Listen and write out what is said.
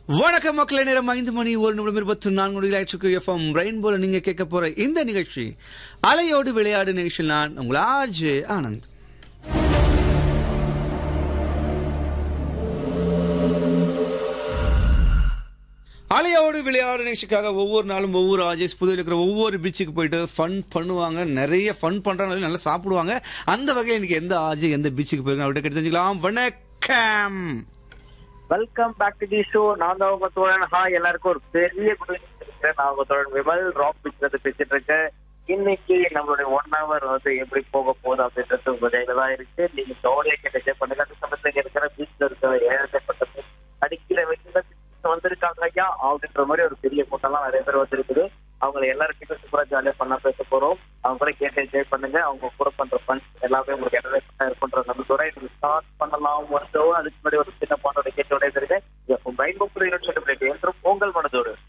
வணக்கம் மக்களே நேரம் ஐந்து மணி ஒரு நிமிடம் இருபத்தி நான்கு மணி ஆயிடுச்சு எஃப்எம் ரெயின்போல நீங்க கேட்க போற இந்த நிகழ்ச்சி அலையோடு விளையாடு நிகழ்ச்சியில் நான் உங்கள் ஆர்ஜே ஆனந்த் அலையோடு விளையாடு நிகழ்ச்சிக்காக ஒவ்வொரு நாளும் ஒவ்வொரு ஆஜேஸ் புதுவில் இருக்கிற ஒவ்வொரு பீச்சுக்கு போயிட்டு ஃபன் பண்ணுவாங்க நிறைய ஃபன் பண்றாங்க நல்லா சாப்பிடுவாங்க அந்த வகையில் இன்னைக்கு எந்த ஆஜே எந்த பீச்சுக்கு போயிருக்காங்க அவர்கிட்ட கேட்டு தெரிஞ்சுக்கலாம் வணக்கம் welcome back to the show நான் தான் உங்க தோழன் ஹாய் எல்லாருக்கும் ஒரு பெரிய குட் இருக்கேன் நான் உங்க தோழன் விமல் ராக் பீச் வந்து பேசிட்டு இருக்கேன் இன்னைக்கு நம்மளுடைய ஒன் ஹவர் வந்து எப்படி போக போகுது அப்படின்றது உங்க கையில தான் இருக்கு நீங்க ஜோலியா கேட்டு பண்ணுங்க அந்த சமயத்துல இருக்கிற பீச்ல இருக்கிற ஏழப்பட்ட அடிக்கிற வச்சு வந்திருக்காங்க ஐயா அப்படின்ற மாதிரி ஒரு பெரிய கூட்டம்லாம் நிறைய பேர் வந்திருக்குது அவங்களை எல்லாருக்கிட்ட சூப்பரா ஜாலியா பண்ண பேச போறோம் அவங்க கூட கேட்டு என்ஜாய் பண்ணுங்க அவங்க கூட பண்ற ஃபன்ஸ் எல்லாமே உங்களுக்கு என்டர்டைன் இருக்குன்ற நம்பிக்கையோட இது ஸ்டார்ட் பண்ணலாம் வருதோ அதுக்கு முன்னாடி ஒரு சின்ன பாட்டோட கேட்டோட இருக்கு எப்போ பயன்படுத்துகிற என்றும் உங்கள் மனதோடு